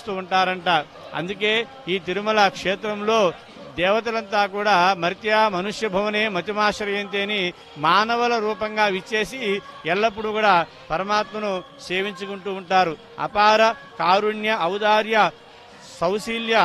భావిస్తూ ఉంటారంట అందుకే ఈ తిరుమల క్షేత్రంలో దేవతలంతా కూడా మర్త్య మనుష్య భవనే మతిమాశ్రయంతే అని మానవుల రూపంగా విచ్చేసి ఎల్లప్పుడూ కూడా పరమాత్మను సేవించుకుంటూ ఉంటారు అపార కారుణ్య ఔదార్య సౌశీల్య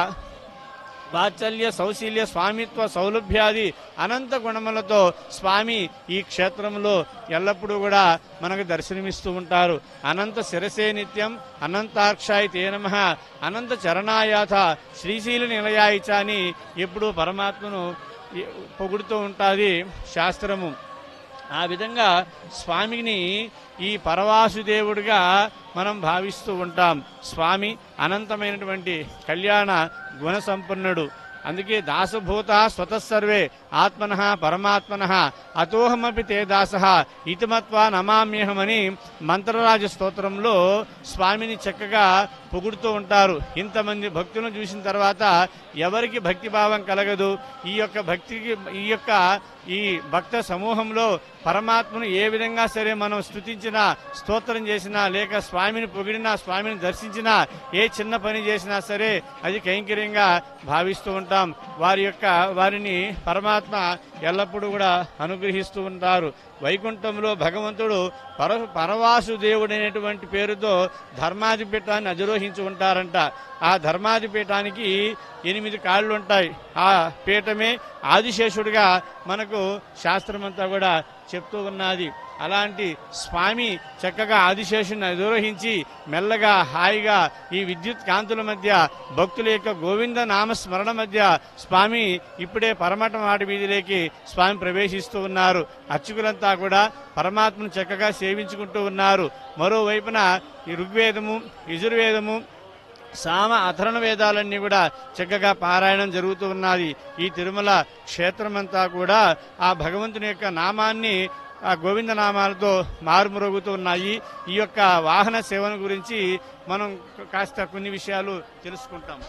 వాత్సల్య సౌశీల్య స్వామిత్వ సౌలభ్యాది అనంత గుణములతో స్వామి ఈ క్షేత్రంలో ఎల్లప్పుడూ కూడా మనకు దర్శనమిస్తూ ఉంటారు అనంత శిరసే నిత్యం అనంతాక్షాయ తే నమ అనంత చరణాయాథ శ్రీశీల నిలయాయిచ అని ఎప్పుడూ పరమాత్మను పొగుడుతూ ఉంటుంది శాస్త్రము ఆ విధంగా స్వామిని ఈ పరవాసుదేవుడిగా మనం భావిస్తూ ఉంటాం స్వామి అనంతమైనటువంటి కళ్యాణ గుణ సంపన్నుడు అందుకే దాసభూత స్వతస్సర్వే ఆత్మన పరమాత్మన అతోహమపి తే దాస ఇతిమత్వా నమామ్యహమని మంత్రరాజ స్తోత్రంలో స్వామిని చక్కగా పొగుడుతూ ఉంటారు ఇంతమంది భక్తులను చూసిన తర్వాత ఎవరికి భక్తి భావం కలగదు ఈ యొక్క భక్తికి ఈ యొక్క ఈ భక్త సమూహంలో పరమాత్మను ఏ విధంగా సరే మనం స్తుతించినా స్తోత్రం చేసినా లేక స్వామిని పొగిడినా స్వామిని దర్శించినా ఏ చిన్న పని చేసినా సరే అది కైంకర్యంగా భావిస్తూ ఉంటాం వారి యొక్క వారిని పరమాత్మ ఎల్లప్పుడూ కూడా అనుగ్రహిస్తూ ఉంటారు వైకుంఠంలో భగవంతుడు పర పరవాసుదేవుడైనటువంటి పేరుతో ధర్మాధిపీఠాన్ని అధిరోహించి ఉంటారంట ఆ ధర్మాధిపీఠానికి ఎనిమిది కాళ్ళు ఉంటాయి ఆ పీఠమే ఆదిశేషుడిగా మనకు శాస్త్రమంతా కూడా చెప్తూ ఉన్నది అలాంటి స్వామి చక్కగా ఆదిశేషుని అధిరోహించి మెల్లగా హాయిగా ఈ విద్యుత్ కాంతుల మధ్య భక్తుల యొక్క గోవింద నామ స్మరణ మధ్య స్వామి ఇప్పుడే పరమట మాటి వీధిలోకి స్వామి ప్రవేశిస్తూ ఉన్నారు అర్చకులంతా కూడా పరమాత్మను చక్కగా సేవించుకుంటూ ఉన్నారు మరోవైపున ఈ ఋగ్వేదము యజుర్వేదము సామ అధరణ వేదాలన్నీ కూడా చక్కగా పారాయణం జరుగుతూ ఉన్నది ఈ తిరుమల క్షేత్రమంతా కూడా ఆ భగవంతుని యొక్క నామాన్ని ఆ గోవింద నామాలతో మారుమ్రోగుతూ ఉన్నాయి ఈ యొక్క వాహన సేవన గురించి మనం కాస్త కొన్ని విషయాలు తెలుసుకుంటాం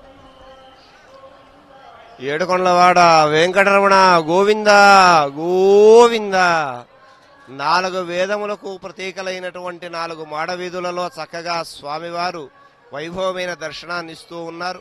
ఏడుకొండలవాడ వెంకటరమణ గోవింద గోవింద నాలుగు వేదములకు ప్రతీకలైనటువంటి నాలుగు మాడవీధులలో చక్కగా స్వామివారు వైభవమైన దర్శనాన్ని ఇస్తూ ఉన్నారు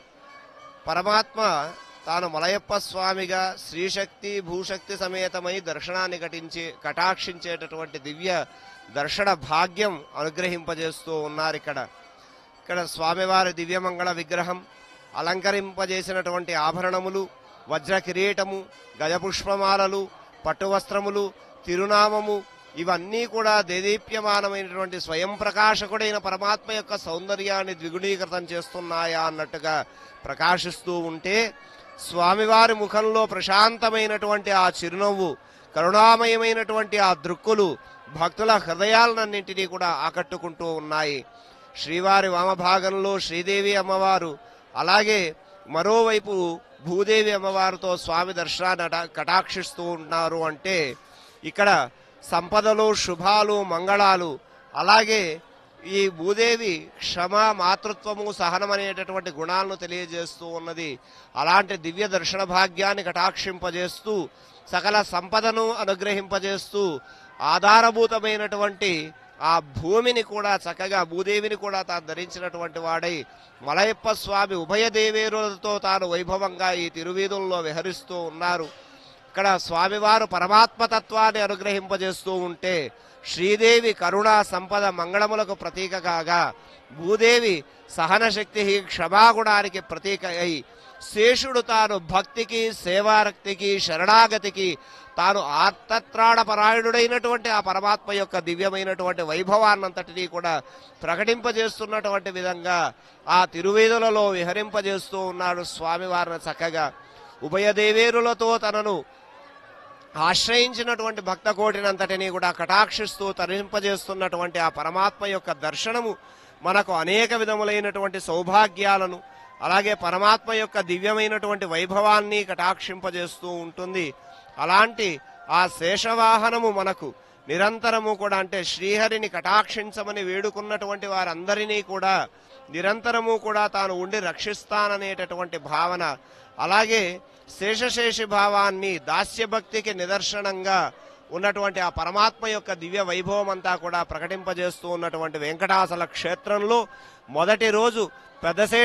పరమాత్మ తాను మలయప్ప స్వామిగా శ్రీశక్తి భూశక్తి సమేతమై దర్శనాన్ని ఘటించి కటాక్షించేటటువంటి దివ్య దర్శన భాగ్యం అనుగ్రహింపజేస్తూ ఉన్నారు ఇక్కడ ఇక్కడ స్వామివారి దివ్యమంగళ విగ్రహం అలంకరింపజేసినటువంటి ఆభరణములు వజ్ర కిరీటము గజపుష్పమాలలు పట్టు వస్త్రములు తిరునామము ఇవన్నీ కూడా దేదీప్యమానమైనటువంటి స్వయం ప్రకాశకుడైన పరమాత్మ యొక్క సౌందర్యాన్ని ద్విగుణీకృతం చేస్తున్నాయా అన్నట్టుగా ప్రకాశిస్తూ ఉంటే స్వామివారి ముఖంలో ప్రశాంతమైనటువంటి ఆ చిరునవ్వు కరుణామయమైనటువంటి ఆ దృక్కులు భక్తుల హృదయాలన్నింటినీ కూడా ఆకట్టుకుంటూ ఉన్నాయి శ్రీవారి వామభాగంలో శ్రీదేవి అమ్మవారు అలాగే మరోవైపు భూదేవి అమ్మవారితో స్వామి దర్శనాన్ని అట- కటాక్షిస్తూ ఉన్నారు అంటే ఇక్కడ సంపదలు శుభాలు మంగళాలు అలాగే ఈ భూదేవి క్షమ మాతృత్వము సహనం అనేటటువంటి గుణాలను తెలియజేస్తూ ఉన్నది అలాంటి దివ్య దర్శన భాగ్యాన్ని కటాక్షింపజేస్తూ సకల సంపదను అనుగ్రహింపజేస్తూ ఆధారభూతమైనటువంటి ఆ భూమిని కూడా చక్కగా భూదేవిని కూడా తాను ధరించినటువంటి వాడై మలయప్ప స్వామి ఉభయ దేవేరులతో తాను వైభవంగా ఈ తిరువీధుల్లో విహరిస్తూ ఉన్నారు ఇక్కడ స్వామివారు పరమాత్మతత్వాన్ని అనుగ్రహింపజేస్తూ ఉంటే శ్రీదేవి కరుణా సంపద మంగళములకు ప్రతీక కాగా భూదేవి సహనశక్తి క్షమాగుణానికి ప్రతీక అయి శేషుడు తాను భక్తికి సేవారక్తికి శరణాగతికి తాను ఆర్తత్రాణపరాయణుడైనటువంటి ఆ పరమాత్మ యొక్క దివ్యమైనటువంటి వైభవాన్నంతటినీ కూడా ప్రకటింపజేస్తున్నటువంటి విధంగా ఆ తిరువేదులలో విహరింపజేస్తూ ఉన్నాడు స్వామివారిని చక్కగా ఉభయ దేవేరులతో తనను ఆశ్రయించినటువంటి భక్త కోటినంతటినీ కూడా కటాక్షిస్తూ తరింపజేస్తున్నటువంటి ఆ పరమాత్మ యొక్క దర్శనము మనకు అనేక విధములైనటువంటి సౌభాగ్యాలను అలాగే పరమాత్మ యొక్క దివ్యమైనటువంటి వైభవాన్ని కటాక్షింపజేస్తూ ఉంటుంది అలాంటి ఆ శేషవాహనము మనకు నిరంతరము కూడా అంటే శ్రీహరిని కటాక్షించమని వేడుకున్నటువంటి వారందరినీ కూడా నిరంతరము కూడా తాను ఉండి రక్షిస్తాననేటటువంటి భావన అలాగే శేషశేషి భావాన్ని దాస్యభక్తికి నిదర్శనంగా ఉన్నటువంటి ఆ పరమాత్మ యొక్క దివ్య వైభవం అంతా కూడా ప్రకటింపజేస్తూ ఉన్నటువంటి వెంకటాచల క్షేత్రంలో మొదటి రోజు పెద్దశే